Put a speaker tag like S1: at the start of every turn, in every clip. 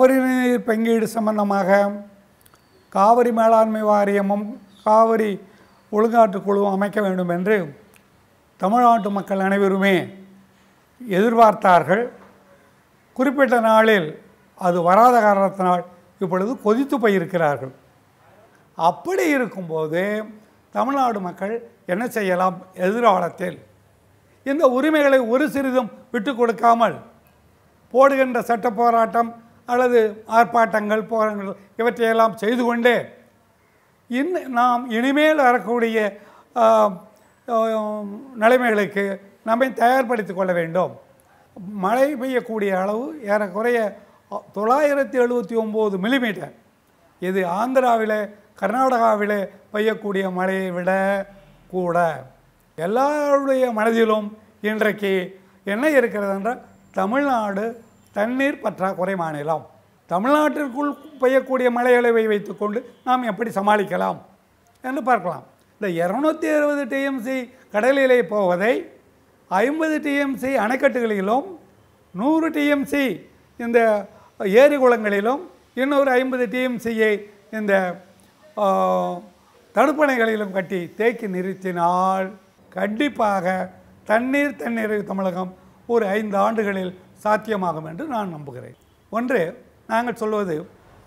S1: காவிரி நீர் பங்கீடு சம்பந்தமாக காவிரி மேலாண்மை வாரியமும் காவிரி ஒழுங்காற்று குழுவும் அமைக்க வேண்டும் என்று தமிழ்நாட்டு மக்கள் அனைவருமே எதிர்பார்த்தார்கள் குறிப்பிட்ட நாளில் அது வராத காரணத்தினால் இப்பொழுது கொதித்து போயிருக்கிறார்கள் அப்படி இருக்கும்போது தமிழ்நாடு மக்கள் என்ன செய்யலாம் எதிர்காலத்தில் இந்த உரிமைகளை ஒரு சிறிதும் விட்டு கொடுக்காமல் போடுகின்ற சட்ட போராட்டம் அல்லது ஆர்ப்பாட்டங்கள் போராட்டங்கள் இவற்றையெல்லாம் செய்து கொண்டே இன்னும் நாம் இனிமேல் வரக்கூடிய ஆம், ஆம், நிலைமைகளுக்கு நம்மை தயார்படுத்திக் கொள்ள வேண்டும் மழை பெய்யக்கூடிய அளவு ஏறக்குறைய தொள்ளாயிரத்தி எழுபத்தி ஒம்பது மில்லிமீட்டர் இது ஆந்திராவிலே கர்நாடகாவிலே பெய்யக்கூடிய மழையை விட கூட எல்லாருடைய மனதிலும் இன்றைக்கு என்ன இருக்கிறது என்றால் தமிழ்நாடு தண்ணீர் பற்றாக்குறை மாநிலம் தமிழ்நாட்டிற்குள் பெய்யக்கூடிய மழையளவை வைத்துக்கொண்டு நாம் எப்படி சமாளிக்கலாம் என்று பார்க்கலாம் இந்த இரநூத்தி அறுபது டிஎம்சி கடலிலே போவதை ஐம்பது டிஎம்சி அணைக்கட்டுகளிலும் நூறு டிஎம்சி இந்த ஏரி குளங்களிலும் இன்னொரு ஐம்பது டிஎம்சியை இந்த ஆ, தடுப்பணைகளிலும் கட்டி தேக்கி நிறுத்தினால் கண்டிப்பாக தண்ணீர் தண்ணீர் தமிழகம் ஒரு ஐந்து ஆண்டுகளில் சாத்தியமாகும் என்று நான் நம்புகிறேன் ஒன்று நாங்கள் சொல்வது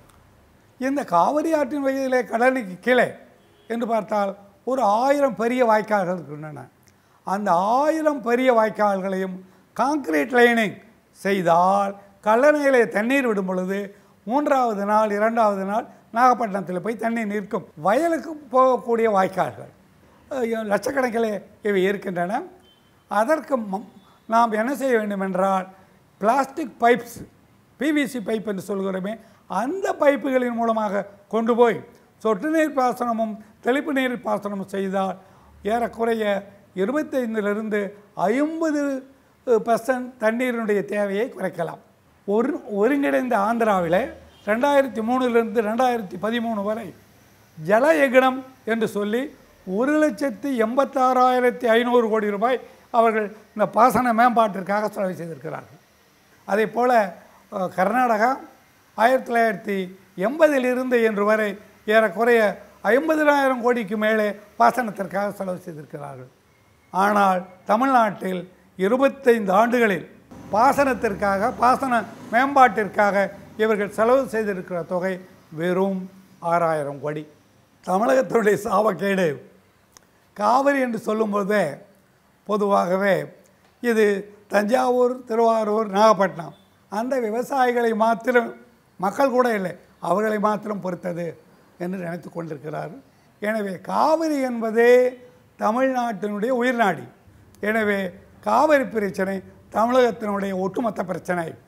S1: இந்த காவிரி ஆற்றின் வயதிலே கடலுக்கு கீழே என்று பார்த்தால் ஒரு ஆயிரம் பெரிய வாய்க்கால்கள் இருக்கின்றன அந்த ஆயிரம் பெரிய வாய்க்கால்களையும் கான்கிரீட் லைனிங் செய்தால் கல்லணையிலே தண்ணீர் விடும் பொழுது மூன்றாவது நாள் இரண்டாவது நாள் நாகப்பட்டினத்தில் போய் தண்ணீர் நிற்கும் வயலுக்கு போகக்கூடிய வாய்க்கால்கள் அஹ் லட்சக்கணக்கிலே இவை இருக்கின்றன அதற்கு ம- நாம் என்ன செய்ய வேண்டும் என்றால் பிளாஸ்டிக் பைப்ஸ் பிவிசி பைப் என்று சொல்கிறோமே அந்த பைப்புகளின் மூலமாக கொண்டு போய் சொட்டு நீர் பாசனமும் தெளிப்பு நீர் பாசனமும் செய்தால் ஏறக்குறைய இருபத்தைந்திலிருந்து ஐம்பது பர்சன்ட் தண்ணீரினுடைய தேவையை குறைக்கலாம் ஒரு ஒருங்கிணைந்த ஆந்திராவில் ரெண்டாயிரத்தி மூணுலேருந்து ரெண்டாயிரத்தி பதிமூணு வரை ஜல யக்னம் என்று சொல்லி ஒரு லட்சத்தி எண்பத்தாறாயிரத்தி ஐநூறு கோடி ரூபாய் அவர்கள் இந்த பாசன மேம்பாட்டிற்காக செலவு செய்திருக்கிறார்கள் அதே போல் அஹ், கர்நாடகா ஆயிரத்தி தொள்ளாயிரத்தி எண்பதிலிருந்து இன்று வரை ஏறக்குறைய ஐம்பதினாயிரம் கோடிக்கு மேலே பாசனத்திற்காக செலவு செய்திருக்கிறார்கள் ஆனால் தமிழ்நாட்டில் இருபத்தைந்து ஆண்டுகளில் பாசனத்திற்காக பாசன மேம்பாட்டிற்காக இவர்கள் செலவு செய்திருக்கிற தொகை வெறும் ஆறாயிரம் கோடி தமிழகத்தினுடைய சாபக்கேடு காவிரி என்று சொல்லும்போதே பொதுவாகவே இது தஞ்சாவூர் திருவாரூர் நாகப்பட்டினம் அந்த விவசாயிகளை மாத்திரம் மக்கள் கூட இல்லை அவர்களை மாத்திரம் பொறுத்தது என்று நினைத்து கொண்டிருக்கிறார் எனவே காவிரி என்பதே தமிழ்நாட்டினுடைய உயிர்நாடி எனவே காவிரி பிரச்சனை தமிழகத்தினுடைய ஒட்டுமொத்த பிரச்சனை